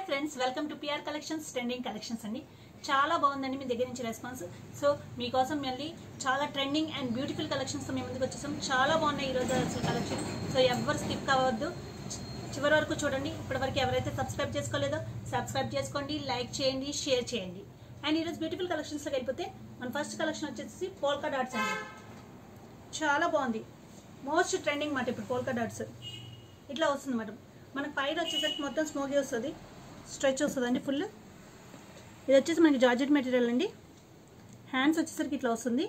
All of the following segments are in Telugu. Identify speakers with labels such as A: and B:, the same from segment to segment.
A: hi friends welcome to PR collections trending collections అండి చాలా బాగుందండి మీ దగ్గర నుంచి రెస్పాన్స్ సో మీకోసం మళ్ళీ చాలా ట్రెండింగ్ అండ్ బ్యూటిఫుల్ కలెక్షన్స్ మేము ముందుకు వచ్చేసాం చాలా బాగున్నాయి ఈరోజు అసలు కలెక్షన్ సో ఎవ్వరు స్కిప్ కావద్దు చివరి వరకు చూడండి ఇప్పటివరకు ఎవరైతే సబ్స్క్రైబ్ చేసుకోలేదో సబ్స్క్రైబ్ చేసుకోండి లైక్ చేయండి షేర్ చేయండి అండ్ ఈరోజు బ్యూటిఫుల్ కలెక్షన్స్లోకి వెళ్ళిపోతే మన ఫస్ట్ కలెక్షన్ వచ్చేసి పోల్కా డాట్స్ అండి చాలా బాగుంది మోస్ట్ ట్రెండింగ్ మాట ఇప్పుడు పోల్కా డాట్స్ ఇట్లా వస్తుంది మేడం మనకు పైన వచ్చేసరికి మొత్తం స్మోకీ వస్తుంది స్ట్రెచ్ వస్తుంది అండి ఫుల్ ఇది వచ్చేసి మనకి జార్జెట్ మెటీరియల్ అండి హ్యాండ్స్ వచ్చేసరికి ఇట్లా వస్తుంది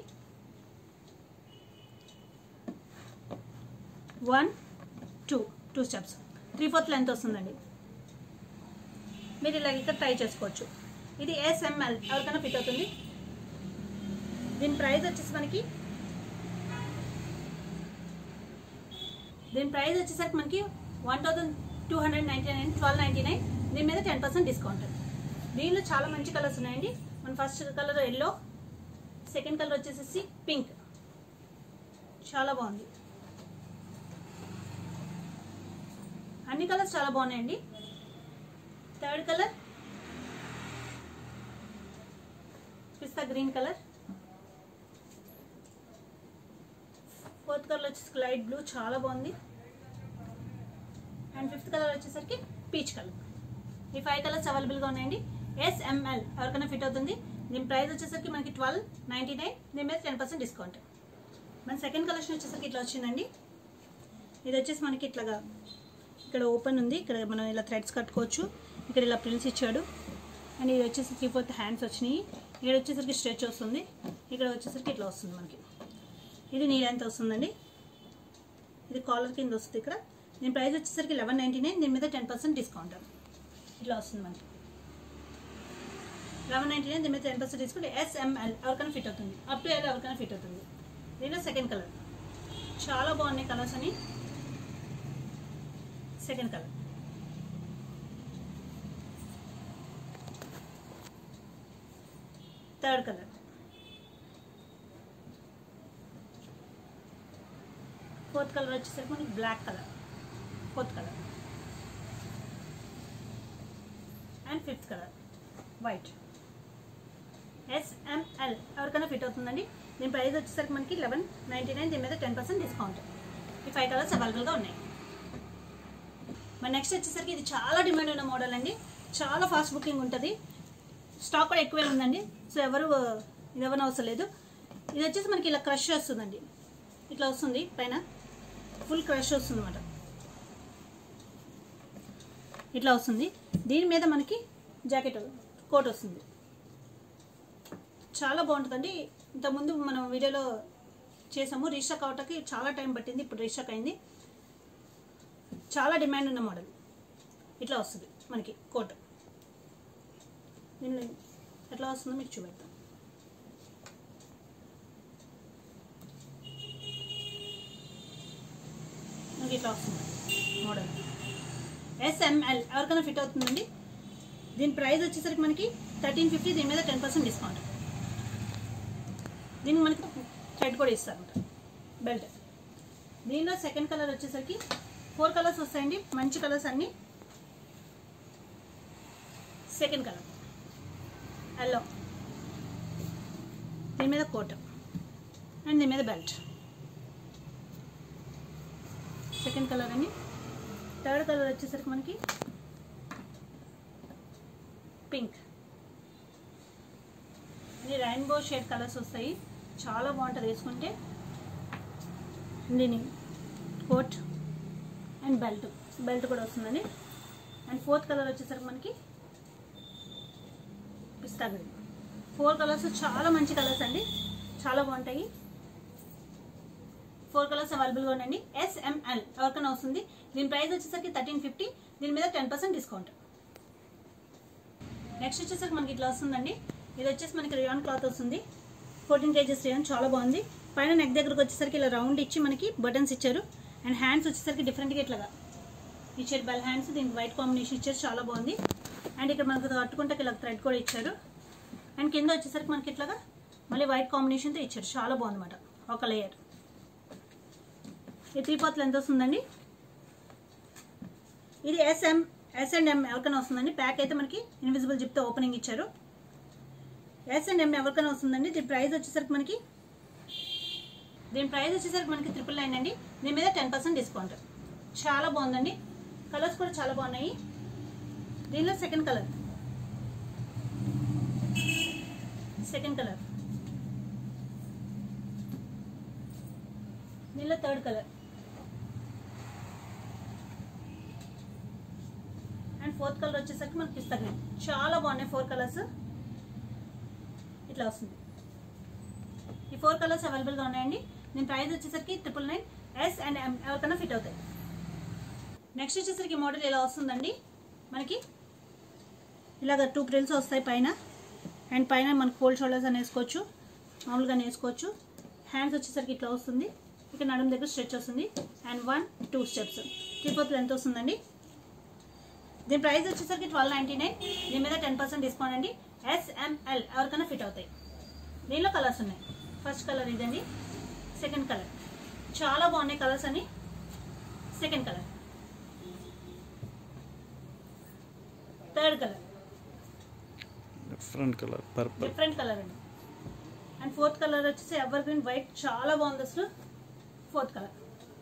A: one two two steps three fourth length వస్తుందండి మీరు ఇలా ఇక్కడ ట్రై చేసుకోవచ్చు ఇది ఎస్ఎంఎల్ ఎవరికైనా ఫిట్ అవుతుంది దీని ప్రైస్ వచ్చేసి మనకి దీని ప్రైస్ వచ్చేసరికి మనకి one thousand two hundred ninety nine twelve ninety nine దీని మీద టెన్ పర్సెంట్ డిస్కౌంట్ దీనిలో చాలా మంచి కలర్స్ ఉన్నాయండి మన first colour yellow second colour వచ్చేసేసి పింక్ చాలా బాగుంది అన్ని కలర్స్ చాలా బాగున్నాయండి third colour pista green colour fourth colour వచ్చేసి లైట్ బ్లూ చాలా బాగుంది అండ్ ఫిఫ్త్ కలర్ వచ్చేసరికి పీచ్ కలర్ ఈ ఫైవ్ కలర్స్ అవైలబుల్గా ఉన్నాయండి ఎస్ఎంఎల్ ఎవరికైనా ఫిట్ అవుతుంది దీని ప్రైస్ వచ్చేసరికి మనకి ట్వెల్వ్ నైంటీ నైన్ దీని మీద టెన్ పర్సెంట్ డిస్కౌంట్ మన సెకండ్ కలెక్షన్ వచ్చేసరికి ఇట్లా వచ్చిందండి ఇది వచ్చేసి మనకి ఇట్లాగా ఇక్కడ ఓపెన్ ఉంది ఇక్కడ మనం ఇలా థ్రెడ్స్ కట్టుకోవచ్చు ఇక్కడ ఇలా ప్రిల్స్ ఇచ్చాడు అండ్ ఇది వచ్చేసి త్రీ ఫోర్త్ హ్యాండ్స్ వచ్చినాయి ఇక్కడ వచ్చేసరికి స్ట్రెచ్ వస్తుంది ఇక్కడ వచ్చేసరికి ఇట్లా వస్తుంది మనకి ఇది నీ ఎంత వస్తుందండి ఇది కాలర్ కింద వస్తుంది ఇక్కడ దీని ప్రైస్ వచ్చేసరికి లెవెన్ నైంటీ నైన్ దీని మీద టెన్ పర్సెంట్ డిస్కౌంట్ ఇట్లా వస్తుంది మనకి లెవెన్ నైంటీ నైన్ దీని మీద టెన్ పర్సెంట్ డిస్కౌంట్ ఎస్ఎంఎల్ ఎవరికైనా ఫిట్ అవుతుంది అప్ టు ఎల్ ఎవరికైనా ఫిట్ అవుతుంది దీనిలో సెకండ్ కలర్ చాలా బాగున్నాయి కలర్స్ అని second colour third colour fourth colour వచ్చేసరికి మనకి black colour fourth colour and fifth colour white S M L ఎవరికైనా ఫిట్ అవుతుందండి దీని ప్రైస్ వచ్చేసరికి మనకి లెవెన్ నైంటీ నైన్ దీని మీద టెన్ పర్సెంట్ డిస్కౌంట్ ఈ ఫైవ్ కలర్స్ అవైలబుల్గా ఉన్నాయి మరి నెక్స్ట్ వచ్చేసరికి ఇది చాలా డిమాండ్ ఉన్న మోడల్ అండి చాలా ఫాస్ట్ బుకింగ్ ఉంటుంది స్టాక్ కూడా ఎక్కువే ఉందండి సో ఎవరు ఇది ఎవరిని అవసరం లేదు ఇది వచ్చేసి మనకి ఇలా క్రష్ వస్తుందండి ఇట్లా వస్తుంది పైన ఫుల్ క్రష్ వస్తుంది అనమాట ఇట్లా వస్తుంది దీని మీద మనకి జాకెట్ కోట్ వస్తుంది చాలా బాగుంటుందండి ఇంతకుముందు మనం వీడియోలో చేసాము రీస్టాక్ అవటానికి చాలా టైం పట్టింది ఇప్పుడు రీస్టాక్ అయింది చాలా డిమాండ్ ఉన్న మోడల్ ఇట్లా వస్తుంది మనకి కోట్ దీనిలో ఎట్లా వస్తుందో మీకు చూపెడతాం మనకి ఇట్లా వస్తుంది మోడల్ ఎస్ఎంఎల్ ఎవరికైనా ఫిట్ అవుతుందండి దీని ప్రైస్ వచ్చేసరికి మనకి థర్టీన్ ఫిఫ్టీ దీని మీద టెన్ పర్సెంట్ డిస్కౌంట్ దీనికి మనకి థ్రెడ్ కూడా ఇస్తారంట బెల్ట్ దీనిలో సెకండ్ కలర్ వచ్చేసరికి ఫోర్ కలర్స్ వస్తాయండి మంచి కలర్స్ అన్నీ సెకండ్ కలర్ ఎల్లో దీని మీద కోట్ అండ్ దీని మీద బెల్ట్ సెకండ్ కలర్ అండి థర్డ్ కలర్ వచ్చేసరికి మనకి పింక్ ఇది రైన్బో షేడ్ కలర్స్ వస్తాయి చాలా బాగుంటుంది వేసుకుంటే దీని కోట్ అండ్ బెల్ట్ బెల్ట్ కూడా వస్తుందండి అండ్ ఫోర్త్ కలర్ వచ్చేసరికి మనకి పిస్తా గ్రీన్ ఫోర్ కలర్స్ చాలా మంచి కలర్స్ అండి చాలా బాగుంటాయి ఫోర్ కలర్స్ అవైలబుల్గా ఉండండి ఎస్ఎంఎల్ ఎవరికైనా వస్తుంది దీని ప్రైస్ వచ్చేసరికి థర్టీన్ ఫిఫ్టీ దీని మీద టెన్ పర్సెంట్ డిస్కౌంట్ నెక్స్ట్ వచ్చేసరికి మనకి ఇట్లా వస్తుందండి ఇది వచ్చేసి మనకి రియాన్ క్లాత్ వస్తుంది ఫోర్టీన్ కేజెస్ రియాన్ చాలా బాగుంది పైన నెక్ దగ్గరకు వచ్చేసరికి ఇలా రౌండ్ ఇచ్చి మనకి బటన్స్ ఇచ్చారు అండ్ హ్యాండ్స్ వచ్చేసరికి డిఫరెంట్గా ఇట్లాగా ఇచ్చారు బెల్ హ్యాండ్స్ దీనికి వైట్ కాంబినేషన్ ఇచ్చారు చాలా బాగుంది అండ్ ఇక్కడ మనకు కట్టుకుంటే ఇలా థ్రెడ్ కూడా ఇచ్చారు అండ్ కింద వచ్చేసరికి మనకి ఇట్లాగా మళ్ళీ వైట్ కాంబినేషన్తో ఇచ్చారు చాలా బాగుంది అనమాట ఒక లేయర్ ఈ త్రీ పాత్రలు ఎంత వస్తుందండి ఇది ఎస్ఎం ఎస్ అండ్ ఎం ఎవరికైనా వస్తుందండి బ్యాక్ అయితే మనకి ఇన్విజిబుల్ జిప్తో ఓపెనింగ్ ఇచ్చారు ఎస్ అండ్ ఎం ఎవరికైనా వస్తుందండి దీని ప్రైస్ వచ్చేసరికి మనకి దీని ప్రైస్ వచ్చేసరికి మనకి ట్రిపుల్ నైన్ అండి దీని మీద టెన్ పర్సెంట్ డిస్కౌంట్ చాలా బాగుందండి కలర్స్ కూడా చాలా బాగున్నాయి దీనిలో సెకండ్ కలర్ సెకండ్ కలర్ దీనిలో third colour and fourth colour వచ్చేసరికి మనకి పిస్తా గ్రీన్ చాలా బాగున్నాయి ఫోర్ కలర్స్ ఇట్లా వస్తుంది ఈ ఫోర్ కలర్స్ అవైలబుల్గా ఉన్నాయండి దీని ప్రైస్ వచ్చేసరికి triple nine S and M ఎవరికైనా ఫిట్ అవుతాయి నెక్స్ట్ వచ్చేసరికి మోడల్ ఇలా వస్తుందండి మనకి ఇలాగ టూ ప్రిల్స్ వస్తాయి పైన అండ్ పైన మనకి కోల్డ్ షోల్డర్స్ అని వేసుకోవచ్చు మామూలుగా వేసుకోవచ్చు హ్యాండ్స్ వచ్చేసరికి ఇట్లా వస్తుంది ఇక్కడ నడుము దగ్గర స్ట్రెచ్ వస్తుంది and one two steps three fourth length వస్తుందండి దీని ప్రైస్ వచ్చేసరికి ట్వెల్వ్ నైంటీ నైన్ దీని మీద టెన్ పర్సెంట్ డిస్కౌంట్ అండి ఎస్ఎంఎల్ ఎవరికైనా ఫిట్ అవుతాయి దీనిలో కలర్స్ ఉన్నాయి ఫస్ట్ కలర్ ఇదండి సెకండ్ కలర్ చాలా బాగున్నాయి కలర్స్ అని second colour third colour
B: different colour purple
A: different colour అండి అండ్ ఫోర్త్ కలర్ వచ్చేసి ఎవర్ గ్రీన్ వైట్ చాలా బాగుంది అసలు fourth colour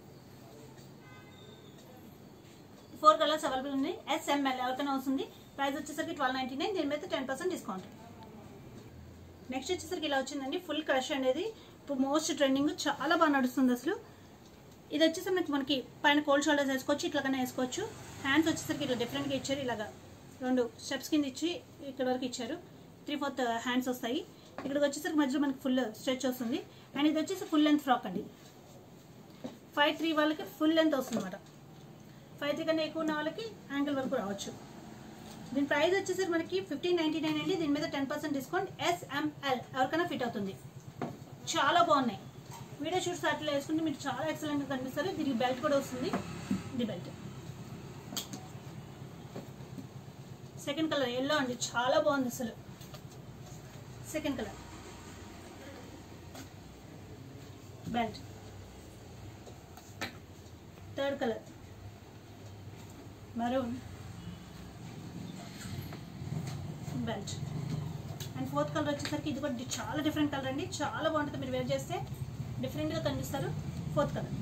A: four colours available ఉంది ఎస్ఎంఎల్ ఎవరికైనా వస్తుంది ప్రైస్ వచ్చేసరికి ట్వెల్వ్ నైంటీ నైన్ దీని మీద టెన్ పర్సెంట్ డిస్కౌంట్ నెక్స్ట్ వచ్చేసరికి ఇలా వచ్చిందండి ఫుల్ క్రష్ అనేది ఇప్పుడు మోస్ట్ ట్రెండింగ్ చాలా బాగా నడుస్తుంది అసలు ఇది వచ్చేసి మనకి మనకి పైన కోల్డ్ షోల్డర్స్ వేసుకోవచ్చు ఇట్లాగనే వేసుకోవచ్చు హ్యాండ్స్ వచ్చేసరికి ఇట్లా డిఫరెంట్గా ఇచ్చారు ఇలాగా రెండు స్టెప్స్ కింద ఇచ్చి ఇక్కడ వరకు ఇచ్చారు త్రీ ఫోర్త్ హ్యాండ్స్ వస్తాయి ఇక్కడికి వచ్చేసరికి మధ్యలో మనకి ఫుల్ స్ట్రెచ్ వస్తుంది అండ్ ఇది వచ్చేసి ఫుల్ లెంత్ ఫ్రాక్ అండి ఫైవ్ త్రీ వాళ్ళకి ఫుల్ లెంత్ వస్తుంది అనమాట ఫైవ్ త్రీ కన్నా ఎక్కువ ఉన్న వాళ్ళకి యాంకిల్ వరకు రావచ్చు దీని ప్రైస్ వచ్చేసరికి మనకి ఫిఫ్టీన్ నైన్టీ నైన్ అండి దీని మీద టెన్ పర్సెంట్ డిస్కౌంట్ ఎస్ఎంఎల్ ఎవరికైనా ఫిట్ అవుతుంది చాలా బాగున్నాయి వీడియో షూట్స్ అట్లా వేసుకుంటే మీరు చాలా ఎక్సలెంట్గా కనిపిస్తారు దీనికి బెల్ట్ కూడా వస్తుంది ఇది బెల్ట్ సెకండ్ కలర్ ఎల్లో అండి చాలా బాగుంది అసలు second colour belt third colour maroon belt and fourth colour వచ్చేసరికి ఇది కూడా డి- చాలా డిఫరెంట్ కలర్ అండి చాలా బాగుంటుంది మీరు వేర్ చేస్తే డిఫరెంట్గా కనిపిస్తారు ఫోర్త్ కలర్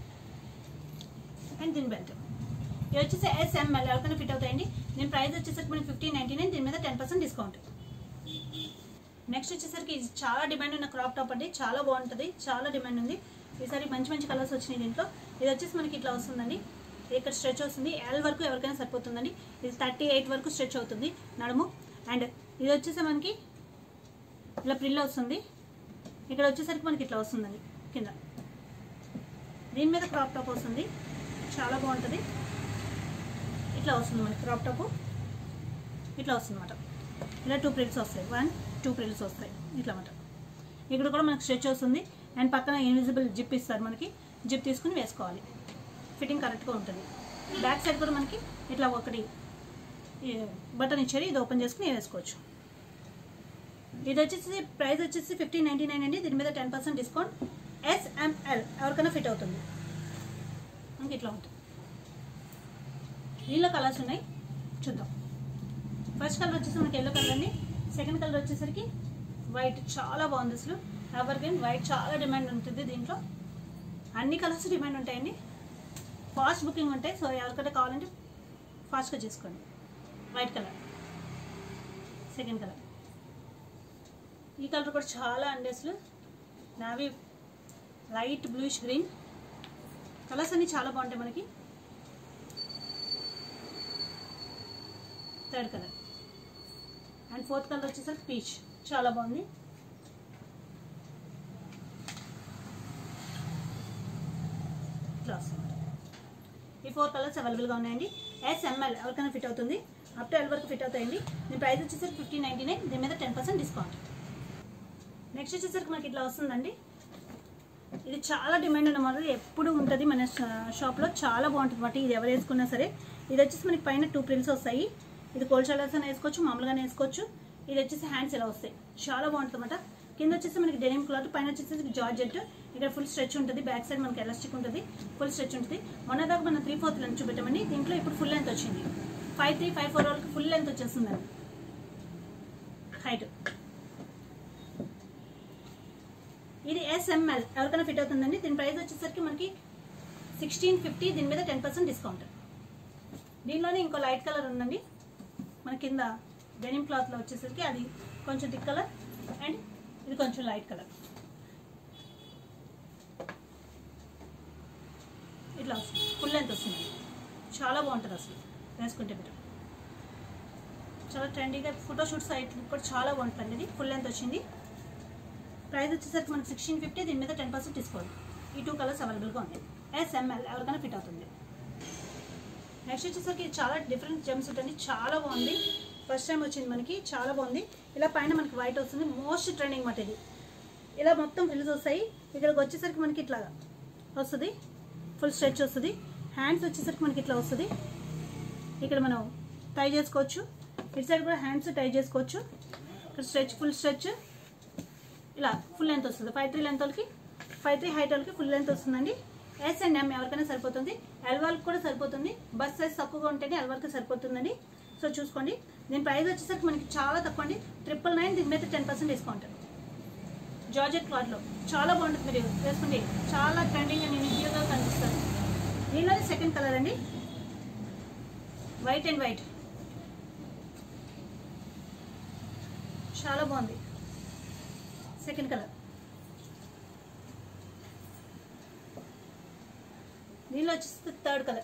A: అండ్ దీని బెల్ట్ ఇది వచ్చేసి ఎస్ఎంఎల్ ఎవరికైనా ఫిట్ అవుతాయండి దీని ప్రైస్ వచ్చేసరికి మనకి ఫిఫ్టీన్ నైన్టీ నైన్ దీని మీద టెన్ పర్సెంట్ డిస్కౌంట్ నెక్స్ట్ వచ్చేసరికి ఇది చాలా డిమాండ్ ఉన్న క్రాప్ టాప్ అండి చాలా బాగుంటుంది చాలా డిమాండ్ ఉంది ఈసారి మంచి మంచి కలర్స్ వచ్చినాయి దీంట్లో ఇది వచ్చేసి మనకి ఇట్లా వస్తుందండి ఇది ఇక్కడ స్ట్రెచ్ వస్తుంది ఎల్ వరకు ఎవరికైనా సరిపోతుందండి ఇది థర్టీ ఎయిట్ వరకు స్ట్రెచ్ అవుతుంది నడుము అండ్ ఇది వచ్చేసి మనకి ఇలా ప్రిల్ వస్తుంది ఇక్కడ వచ్చేసరికి మనకి ఇట్లా వస్తుందండి కింద దీని మీద క్రాప్ టాప్ వస్తుంది చాలా బాగుంటుంది ఇట్లా వస్తుంది మనకి క్రాప్ టాప్ ఇట్లా వస్తుంది అనమాట ఇలా టూ ప్రిల్స్ వస్తాయి వన్ టూ ప్రిల్స్ వస్తాయి ఇట్లా అనమాట ఇక్కడ కూడా మనకి స్ట్రెచ్ వస్తుంది అండ్ పక్కన ఇన్విజిబుల్ జిప్ ఇస్తారు మనకి జిప్ తీసుకుని వేసుకోవాలి ఫిట్టింగ్ కరెక్ట్గా ఉంటుంది బ్యాక్ సైడ్ కూడా మనకి ఇట్లా ఒకటి బటన్ ఇచ్చారు ఇది ఓపెన్ చేసుకుని వేసుకోవచ్చు ఇది వచ్చేసి ప్రైస్ వచ్చేసి ఫిఫ్టీన్ నైంటీ నైన్ అండి దీని మీద టెన్ పర్సెంట్ డిస్కౌంట్ ఎస్ఎంఎల్ ఎవరికైనా ఫిట్ అవుతుంది మనకి ఇట్లా ఉంటుంది దీనిలో కలర్స్ ఉన్నాయి చూద్దాం ఫస్ట్ కలర్ వచ్చేసి మనకి ఎల్లో కలర్ అండి సెకండ్ కలర్ వచ్చేసరికి వైట్ చాలా బాగుంది అసలు ఎవర్ గ్రీన్ వైట్ చాలా డిమాండ్ ఉంటుంది దీంట్లో అన్ని కలర్స్ డిమాండ్ ఉంటాయండి ఫాస్ట్ బుకింగ్ ఉంటాయి సో ఎవరికైనా కావాలంటే ఫాస్ట్గా చేసుకోండి వైట్ కలర్ సెకండ్ కలర్ ఈ కలర్ కూడా చాలా అండి అసలు నావి లైట్ బ్లూయిష్ గ్రీన్ కలర్స్ అన్ని చాలా బాగుంటాయి మనకి third colour and fourth colour వచ్చేసరికి పీచ్ చాలా బాగుంది ఇట్లా వస్తుంది ఈ ఫోర్ కలర్స్ అవైలబుల్గా ఉన్నాయండి ఎస్ఎంఎల్ ఎవరికైనా ఫిట్ అవుతుంది అప్ టు ఎల్ వరకు ఫిట్ అవుతాయండి దీని ప్రైస్ వచ్చేసరికి ఫిఫ్టీన్ నైంటీ నైన్ దీని మీద టెన్ పర్సెంట్ డిస్కౌంట్ నెక్స్ట్ వచ్చేసరికి మనకి ఇట్లా వస్తుందండి ఇది చాలా డిమాండ్ ఉన్న మోడల్ ఎప్పుడు ఉంటుంది మన షా- షాప్లో చాలా బాగుంటుంది వాటి ఇది ఎవరు వేసుకున్నా సరే ఇది వచ్చేసి మనకి పైన టూ ప్రిల్స్ వస్తాయి ఇది కోల్డ్ షోల్డర్స్ అని వేసుకోవచ్చు మామూలుగానే వేసుకోవచ్చు ఇది వచ్చేసి హ్యాండ్స్ ఇలా వస్తాయి చాలా బాగుంటుంది అనమాట కింద వచ్చేసి మనకి డెనిమ్ క్లాత్ పైన వచ్చేసి జార్జెట్ ఇక్కడ ఫుల్ స్ట్రెచ్ ఉంటుంది బ్యాక్ సైడ్ మనకి ఎలాస్టిక్ ఉంటుంది ఫుల్ స్ట్రెచ్ ఉంటుంది మొన్న దాకా మనం త్రీ ఫోర్త్ లెంత్ చూపెట్టామండి దీంట్లో ఇప్పుడు ఫుల్ లెంత్ వచ్చింది ఫైవ్ త్రీ ఫైవ్ ఫోర్ వాళ్ళకి ఫుల్ లెంత్ వచ్చేస్తుందండి హైట్ ఇది ఎస్ఎంఎల్ ఎవరికైనా ఫిట్ అవుతుందండి దీని ప్రైస్ వచ్చేసరికి మనకి సిక్స్టీన్ ఫిఫ్టీ దీని మీద టెన్ పర్సెంట్ డిస్కౌంట్ దీనిలోనే ఇంకో లైట్ కలర్ ఉందండి మన కింద డెనిమ్ క్లాత్లో వచ్చేసరికి అది కొంచెం థిక్ కలర్ అండ్ ఇది కొంచెం లైట్ కలర్ ఇట్లా వస్తుంది ఫుల్ లెంత్ వస్తుంది చాలా బాగుంటుంది అసలు వేసుకుంటే మీరు చాలా ట్రెండీగా ఫోటోషూట్ సైట్ కూడా చాలా బాగుంటుంది ఇది ఫుల్ లెంత్ వచ్చింది ప్రైస్ వచ్చేసరికి మనకి సిక్స్టీన్ ఫిఫ్టీ దీని మీద టెన్ పర్సెంట్ డిస్కౌంట్ ఈ టూ కలర్స్ అవైలబుల్గా ఉన్నాయి ఎస్ఎంఎల్ ఎవరికైనా ఫిట్ అవుతుంది నెక్స్ట్ వచ్చేసరికి ఇది చాలా డిఫరెంట్ జెమ్స్ ఉంటుంది చాలా బాగుంది ఫస్ట్ టైం వచ్చింది మనకి చాలా బాగుంది ఇలా పైన మనకి వైట్ వస్తుంది మోస్ట్ ట్రెండింగ్ మాట ఇది ఇలా మొత్తం ఫ్రిల్స్ వస్తాయి ఇక్కడికి వచ్చేసరికి మనకి ఇట్లా వస్తుంది ఫుల్ స్ట్రెచ్ వస్తుంది హ్యాండ్స్ వచ్చేసరికి మనకి ఇట్లా వస్తుంది ఇక్కడ మనం టై చేసుకోవచ్చు ఇటు సైడ్ కూడా హ్యాండ్స్ టై చేసుకోవచ్చు ఇక్కడ స్ట్రెచ్ ఫుల్ స్ట్రెచ్ ఇలా ఫుల్ లెంత్ వస్తుంది ఫైవ్ త్రీ లెంత్ వాళ్ళకి ఫైవ్ త్రీ హైట్ వాళ్ళకి ఫుల్ లెంత్ వస్తుందండి ఎస్ అండ్ ఎం ఎవరికైనా సరిపోతుంది ఎల్ వాళ్ళకి కూడా సరిపోతుంది బస్ సైజ్ తక్కువగా ఉంటేనే ఎల్ వాళ్ళకి సరిపోతుందండి సో చూసుకోండి దీని ప్రైస్ వచ్చేసరికి మనకి చాలా తక్కువ అండి ట్రిపుల్ నైన్ దీని మీద టెన్ పర్సెంట్ డిస్కౌంట్ జార్జెట్ క్లాత్లో చాలా బాగుంటుంది మీరు వేసుకోండి చాలా ట్రెండింగ్ అండ్ యూనిక్గా కనిపిస్తుంది దీనిలోనే సెకండ్ కలర్ అండి వైట్ అండ్ వైట్ చాలా బాగుంది సెకండ్ కలర్ దీనిలో వచ్చేసి third colour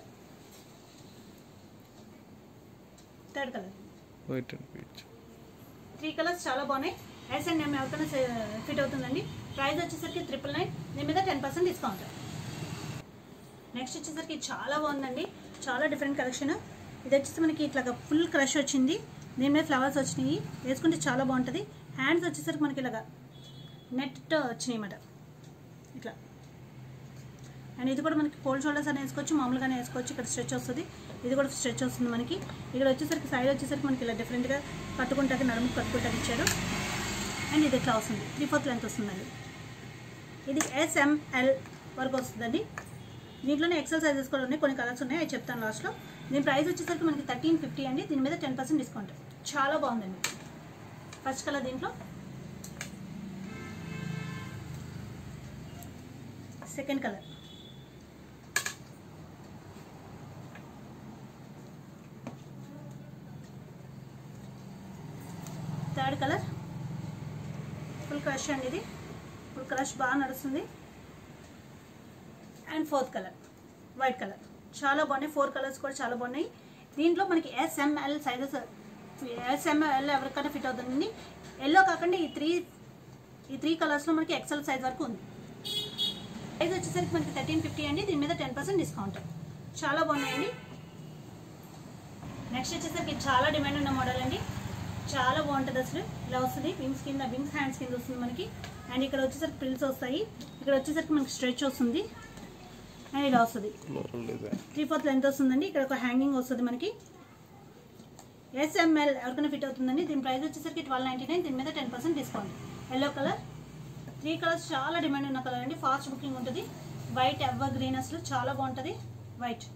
A: third colour
B: white and peach
A: three colours చాలా బాగున్నాయి ఎస్ అండ్ ఎం ఎవరికైనా ఫిట్ అవుతుందండి ప్రైస్ వచ్చేసరికి ట్రిపుల్ నైన్ దీని మీద టెన్ పర్సెంట్ డిస్కౌంట్ నెక్స్ట్ వచ్చేసరికి చాలా బాగుందండి చాలా డిఫరెంట్ కలెక్షన్ ఇది వచ్చేసి మనకి ఇట్లా ఫుల్ క్రష్ వచ్చింది దీని మీద ఫ్లవర్స్ వచ్చినాయి వేసుకుంటే చాలా బాగుంటుంది హ్యాండ్స్ వచ్చేసరికి మనకి ఇలాగా నెట్ వచ్చినాయి అన్నమాట ఇట్లా అండ్ ఇది కూడా మనకి కోల్డ్ షోల్డర్స్ అని వేసుకోవచ్చు మామూలుగానే వేసుకోవచ్చు ఇక్కడ స్ట్రెచ్ వస్తుంది ఇది కూడా స్ట్రెచ్ వస్తుంది మనకి ఇక్కడ వచ్చేసరికి సైడ్ వచ్చేసరికి మనకి ఇలా డిఫరెంట్గా కట్టుకుంటాకి నడుము కట్టుకుంటాకి ఇచ్చారు అండ్ ఇది ఇట్లా వస్తుంది త్రీ ఫోర్త్ లెంత్ వస్తుందండి ఇది ఎస్ఎంఎల్ వరకు వస్తుందండి దీంట్లోనే ఎక్సెల్ సైజెస్ కూడా ఉన్నాయి కొన్ని కలర్స్ ఉన్నాయి అవి చెప్తాను లాస్ట్లో దీని ప్రైస్ వచ్చేసరికి మనకి థర్టీన్ ఫిఫ్టీ అండి దీని మీద టెన్ పర్సెంట్ డిస్కౌంట్ చాలా బాగుందండి ఫస్ట్ కలర్ దీంట్లో second colour third colour full crush అండి ఇది ఫుల్ క్రష్ బాగా నడుస్తుంది and fourth colour white colour చాలా బాగున్నాయి ఫోర్ కలర్స్ కూడా చాలా బాగున్నాయి దీంట్లో మనకి ఎస్ఎంఎల్ సైజెస్ ఎస్ఎంఎల్ ఎవరికైనా ఫిట్ అవుతుందండి ఎల్లో కాకుండా ఈ త్రీ ఈ త్రీ కలర్స్లో మనకి ఎక్సెల్ సైజ్ వరకు ఉంది ప్రైస్ వచ్చేసరికి మనకి థర్టీన్ ఫిఫ్టీ అండి దీని మీద టెన్ పర్సెంట్ డిస్కౌంట్ చాలా బాగున్నాయండి నెక్స్ట్ వచ్చేసరికి ఇది చాలా డిమాండ్ ఉన్న మోడల్ అండి చాలా బాగుంటుంది అసలు ఇలా వస్తుంది వింగ్స్ కింద వింగ్స్ హ్యాండ్స్ కింద వస్తుంది మనకి అండ్ ఇక్కడ వచ్చేసరికి ప్రిల్స్ వస్తాయి ఇక్కడ వచ్చేసరికి మనకి స్ట్రెచ్ వస్తుంది అండ్ ఇలా వస్తుంది
B: floral design
A: three fourth length వస్తుందండి ఇక్కడ ఒక హ్యాంగింగ్ వస్తుంది మనకి ఎస్ఎంఎల్ ఎవరికైనా ఫిట్ అవుతుందండి దీని ప్రైస్ వచ్చేసరికి ట్వెల్వ్ నైంటీ నైన్ దీని మీద ten percent discount yellow colour three colours చాలా డిమాండ్ ఉన్న కలర్ అండి ఫాస్ట్ బుకింగ్ ఉంటుంది వైట్ ఎవర్ గ్రీన్ అసలు చాలా బాగుంటుంది వైట్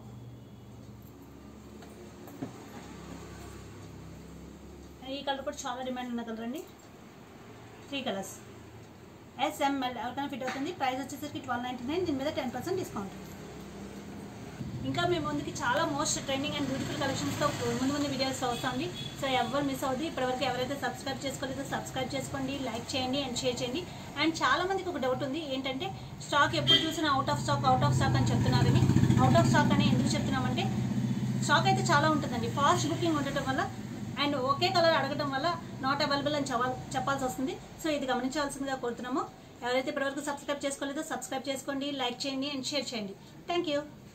A: ఈ కలర్ కూడా చాలా డిమాండ్ ఉన్న కలర్ అండి త్రీ కలర్స్ ఎస్ఎంఎల్ ఎవరికైనా ఫిట్ అవుతుంది ప్రైస్ వచ్చేసరికి ట్వెల్వ్ నైంటీ నైన్ దీని మీద టెన్ పర్సెంట్ డిస్కౌంట్ ఇంకా మేము ముందుకి చాలా మోస్ట్ ట్రెండింగ్ అండ్ బ్యూటిఫుల్ కలెక్షన్స్తో ముందు ముందు వీడియోస్ వస్తుంది సో ఎవరు మిస్ అవుతుంది ఇప్పటివరకు ఎవరైతే సబ్స్క్రైబ్ చేసుకోలేదో సబ్స్క్రైబ్ చేసుకోండి లైక్ చేయండి అండ్ షేర్ చేయండి అండ్ చాలా మందికి ఒక డౌట్ ఉంది ఏంటంటే స్టాక్ ఎప్పుడు చూసినా out of stock out of stock అని చెప్తున్నారని అవుట్ ఆఫ్ స్టాక్ అని ఎందుకు చెప్తున్నామంటే స్టాక్ అయితే చాలా ఉంటుందండి ఫాస్ట్ బుకింగ్ ఉండటం వల్ల అండ్ ఒకే కలర్ అడగడం వల్ల నాట్ అవైలబుల్ అని చెప్పాల్ చెప్పాల్సి వస్తుంది సో ఇది గమనించాల్సిందిగా కోరుతున్నాము ఎవరైతే ఇప్పటివరకు సబ్స్క్రైబ్ చేసుకోలేదో సబ్స్క్రైబ్ చేసుకోండి లైక్ చేయండి అండ్ షేర్ చేయండి థ్యాంక్ యూ